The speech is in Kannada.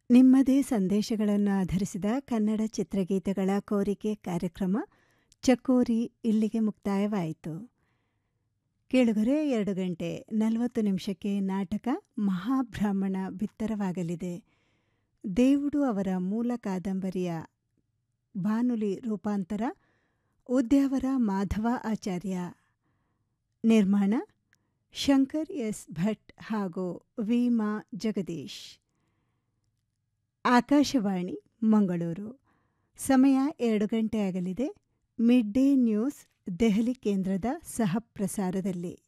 ನಿಮ್ಮದೇ ಸಂದೇಶಗಳನ್ನು ಆಧರಿಸಿದ ಕನ್ನಡ ಚಿತ್ರಗೀತೆಗಳ ಕೋರಿಕೆ ಕಾರ್ಯಕ್ರಮ ಚಕೋರಿ ಇಲ್ಲಿಗೆ ಮುಕ್ತಾಯವಾಯಿತು ಕೇಳುಗರೆ ಎರಡು ಗಂಟೆ ನಲವತ್ತು ನಿಮಿಷಕ್ಕೆ ನಾಟಕ ಮಹಾಬ್ರಾಹ್ಮಣ ಬಿತ್ತರವಾಗಲಿದೆ ದೇವುಡು ಅವರ ಮೂಲ ಕಾದಂಬರಿಯ ಬಾನುಲಿ ರೂಪಾಂತರ ಉದ್ಯಾವರ ಮಾಧವ ಆಚಾರ್ಯ ನಿರ್ಮಾಣ ಶಂಕರ್ ಎಸ್ ಭಟ್ ಹಾಗೂ ವಿಮಾ ಜಗದೀಶ್ ಆಕಾಶವಾಣಿ ಮಂಗಳೂರು ಸಮಯ ಎರಡು ಗಂಟೆ ಆಗಲಿದೆ ಮಿಡ್ ಡೇ ನ್ಯೂಸ್ ದೆಹಲಿ ಕೇಂದ್ರದ ಸಹ ಪ್ರಸಾರದಲ್ಲಿ